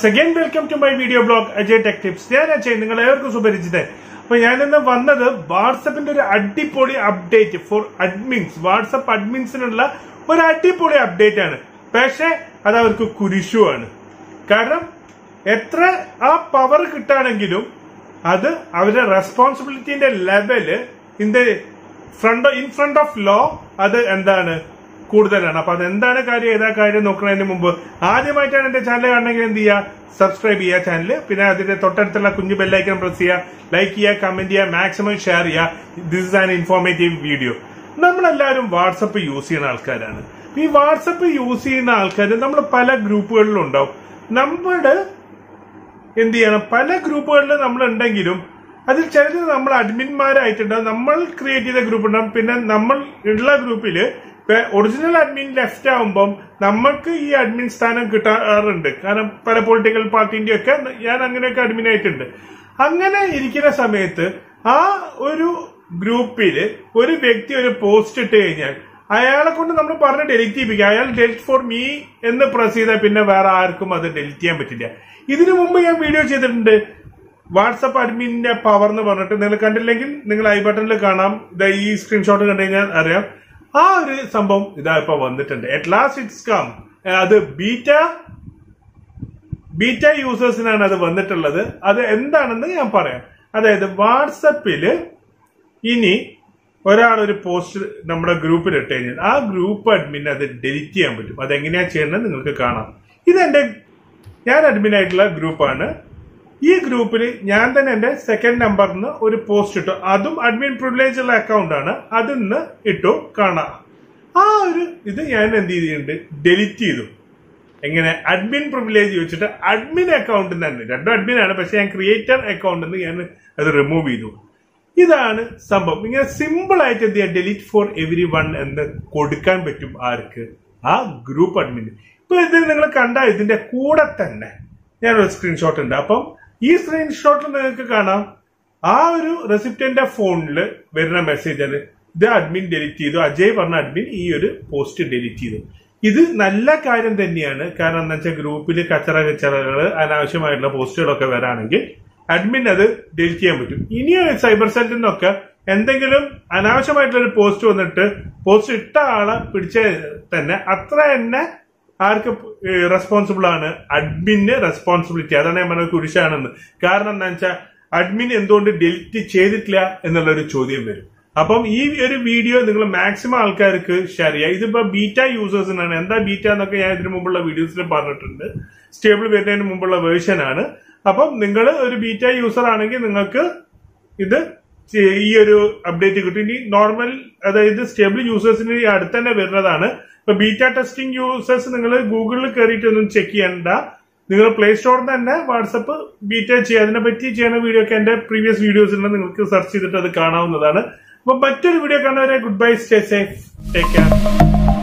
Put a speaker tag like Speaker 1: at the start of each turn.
Speaker 1: once again welcome to my video blog Ajay tech tips ഞാൻ അജയ് നിങ്ങൾ ഏവർക്കും സുപരിചിതൻ അപ്പൊ ഞാനിന്ന് വന്നത് വാട്സപ്പിന്റെ ഒരു അടിപൊളി അപ്ഡേറ്റ് ഫോർ അഡ്മിൻസ് വാട്സപ്പ് അഡ്മിൻസിനുള്ള ഒരു അടിപൊളി അപ്ഡേറ്റ് ആണ് പക്ഷേ അത് അവർക്ക് കുരിശുമാണ് കാരണം എത്ര ആ പവർ കിട്ടുകയാണെങ്കിലും അത് അവരുടെ റെസ്പോൺസിബിലിറ്റിന്റെ level in the front in front of law അത് എന്താണ് കൂടുതലാണ് അപ്പൊ അതെന്താണ് കാര്യം ഏതാ കാര്യം നോക്കുന്നതിന് മുമ്പ് ആദ്യമായിട്ടാണ് എന്റെ ചാനൽ കാണണമെങ്കിൽ എന്ത് ചെയ്യുക സബ്സ്ക്രൈബ് ചെയ്യുക ചാനൽ പിന്നെ അതിന്റെ തൊട്ടടുത്തുള്ള കുഞ്ഞു ബെല്ലൈക്കൺ പ്രസ് ചെയ്യുക ലൈക്ക് ചെയ്യുക കമന്റ് ചെയ്യുക മാക്സിമം ഷെയർ ചെയ്യുക this is an informative video നമ്മളെല്ലാവരും വാട്സപ്പ് യൂസ് ചെയ്യുന്ന ആൾക്കാരാണ് ഈ വാട്സപ്പ് യൂസ് ചെയ്യുന്ന ആൾക്കാർ നമ്മൾ പല ഗ്രൂപ്പുകളിലും ഉണ്ടാവും നമ്മുടെ എന്ത് ചെയ്യണം പല ഗ്രൂപ്പുകളിൽ നമ്മൾ ഉണ്ടെങ്കിലും അതിൽ ചിലത് നമ്മൾ അഡ്മിന്മാരായിട്ടുണ്ടാവും നമ്മൾ ക്രിയേറ്റ് ചെയ്ത ഗ്രൂപ്പ് ഉണ്ടാവും പിന്നെ നമ്മൾ ഉള്ള ഗ്രൂപ്പില് ഒറിജിനൽ അഡ്മിൻ ലെഫ്റ്റ് ആവുമ്പം നമ്മൾക്ക് ഈ അഡ്മിൻ സ്ഥാനം കിട്ടാറുണ്ട് കാരണം പല പൊളിറ്റിക്കൽ പാർട്ടിന്റെ ഒക്കെ ഞാൻ അങ്ങനെയൊക്കെ അഡ്മിൻ ആയിട്ടുണ്ട് അങ്ങനെ ഇരിക്കുന്ന സമയത്ത് ആ ഒരു ഗ്രൂപ്പില് ഒരു വ്യക്തി ഒരു പോസ്റ്റ് ഇട്ട് കഴിഞ്ഞാൽ അയാളെ കൊണ്ട് നമ്മൾ പറഞ്ഞ് ഡെലിറ്റ് ചെയ്യിപ്പിക്കുക അയാൾ ഡെലിറ്റ് ഫോർ മീ എന്ന് പ്രസ് ചെയ്താൽ പിന്നെ വേറെ ആർക്കും അത് ഡെലിറ്റ് ചെയ്യാൻ പറ്റില്ല ഇതിനു മുമ്പ് ഞാൻ വീഡിയോ ചെയ്തിട്ടുണ്ട് വാട്സപ്പ് അഡ്മിന്റെ പവർ എന്ന് പറഞ്ഞിട്ട് നിങ്ങൾ കണ്ടില്ലെങ്കിൽ നിങ്ങൾ ഐ ബട്ടണിൽ കാണാം ഇതാ ഈ സ്ക്രീൻഷോട്ട് കണ്ടു കഴിഞ്ഞാൽ അറിയാം ആ ഒരു സംഭവം ഇതാ ഇപ്പൊ വന്നിട്ടുണ്ട് അറ്റ് ലാസ്റ്റ് ഇറ്റ്സ് കം അത് ബീറ്റ ബീറ്റ യൂസേഴ്സിനാണ് അത് വന്നിട്ടുള്ളത് അത് എന്താണെന്ന് ഞാൻ പറയാം അതായത് വാട്സപ്പില് ഇനി ഒരാൾ ഒരു പോസ്റ്റ് നമ്മുടെ ഗ്രൂപ്പിൽ ഇട്ട് കഴിഞ്ഞാൽ ആ ഗ്രൂപ്പ് അഡ്മിൻ അത് ഡെലിറ്റ് ചെയ്യാൻ പറ്റും അതെങ്ങനെയാ ചെയ്യുന്നത് നിങ്ങൾക്ക് കാണാം ഇതെന്റെ ഞാൻ അഡ്മിൻ ആയിട്ടുള്ള ഗ്രൂപ്പാണ് ഈ ഗ്രൂപ്പിൽ ഞാൻ തന്നെ എന്റെ സെക്കൻഡ് നമ്പറിന് ഒരു പോസ്റ്റ് ഇട്ടു അതും അഡ്മിൻ പ്രിവിലേജ് ഉള്ള അക്കൗണ്ട് ആണ് അതിന്ന് ഇട്ടു കാണാം ആ ഒരു ഇത് ഞാൻ എന്ത് ചെയ്തിട്ടുണ്ട് ഡെലിറ്റ് ചെയ്തു എങ്ങനെ അഡ്മിൻ പ്രിവിലേജ് വെച്ചിട്ട് അഡ്മിൻ അക്കൗണ്ടിൽ തന്നെ രണ്ടും അഡ്മിൻ ആണ് പക്ഷെ ഞാൻ ക്രിയേറ്റർ അക്കൗണ്ടിൽ നിന്ന് ഞാൻ അത് റിമൂവ് ചെയ്തു ഇതാണ് സംഭവം ഇങ്ങനെ സിമ്പിൾ ആയിട്ട് എന്ത് ചെയ്യാം ഡെലിറ്റ് ഫോർ എവരി വൺ എന്ന് കൊടുക്കാൻ പറ്റും ആർക്ക് ആ ഗ്രൂപ്പ് അഡ്മിൻ ഇപ്പൊ ഇത് നിങ്ങൾ കണ്ട ഇതിന്റെ കൂടെ തന്നെ ഞാനൊരു സ്ക്രീൻഷോട്ട് ഉണ്ട് അപ്പം ഈ സ്ക്രീൻഷോട്ടിൽ നിങ്ങൾക്ക് കാണാം ആ ഒരു റെസിപ്റ്റന്റെ ഫോണിൽ വരുന്ന മെസ്സേജ് ആണ് ഇത് അഡ്മിൻ ഡെലിറ്റ് ചെയ്തു അജയ് പറഞ്ഞ അഡ്മിൻ ഈ ഒരു പോസ്റ്റ് ഡെലിറ്റ് ചെയ്തു ഇത് നല്ല കാര്യം തന്നെയാണ് കാരണം എന്താ വെച്ചാൽ ഗ്രൂപ്പിൽ കച്ചറ കച്ചറകൾ അനാവശ്യമായിട്ടുള്ള പോസ്റ്റുകളൊക്കെ വരാണെങ്കിൽ അഡ്മിൻ അത് ഡിലീറ്റ് ചെയ്യാൻ പറ്റും ഇനി സൈബർ സെല്ലിൽ നിന്നൊക്കെ എന്തെങ്കിലും അനാവശ്യമായിട്ടുള്ള ഒരു പോസ്റ്റ് വന്നിട്ട് പോസ്റ്റ് ഇട്ട ആളെ പിടിച്ച തന്നെ അത്ര തന്നെ ആർക്ക് റെസ്പോൺസിബിൾ ആണ് അഡ്മിന് റെസ്പോൺസിബിലിറ്റി അതാണ് ഞാൻ പറഞ്ഞത് കുരിശാണെന്ന് കാരണം എന്താ വെച്ചാൽ അഡ്മിൻ എന്തുകൊണ്ട് ഡിലീറ്റ് ചെയ്തിട്ടില്ല എന്നുള്ള ഒരു ചോദ്യം വരും അപ്പം ഈ ഒരു വീഡിയോ നിങ്ങൾ മാക്സിമം ആൾക്കാർക്ക് ഷെയർ ചെയ്യുക ഇതിപ്പോ ബീറ്റ യൂസേഴ്സിനാണ് എന്താ ബീറ്റ എന്നൊക്കെ ഞാൻ ഇതിനു മുമ്പുള്ള വീഡിയോസിൽ പറഞ്ഞിട്ടുണ്ട് സ്റ്റേബിൾ വരുന്നതിന് മുമ്പുള്ള വേർഷൻ ആണ് അപ്പം നിങ്ങൾ ഒരു ബീറ്റ യൂസർ ആണെങ്കിൽ നിങ്ങൾക്ക് ഇത് ഈ ഒരു അപ്ഡേറ്റ് കിട്ടും ഇനി നോർമൽ അതായത് സ്റ്റേബിൾ യൂസേഴ്സിന് ഈ അടുത്ത് തന്നെ വരുന്നതാണ് ഇപ്പൊ ബീറ്റ ടെസ്റ്റിംഗ് യൂസേഴ്സ് നിങ്ങൾ ഗൂഗിളിൽ കയറിയിട്ട് ഒന്നും ചെക്ക് ചെയ്യണ്ട നിങ്ങൾ പ്ലേ സ്റ്റോറിൽ തന്നെ വാട്സപ്പ് ബീറ്റ ചെയ്യുക അതിനെ പറ്റി ചെയ്യുന്ന വീഡിയോ ഒക്കെ എന്റെ പ്രീവിയസ് വീഡിയോസിൽ നിങ്ങൾക്ക് സെർച്ച് ചെയ്തിട്ട് അത് കാണാവുന്നതാണ് അപ്പൊ മറ്റൊരു വീഡിയോ കാണുന്നവരെ good bye stay safe take care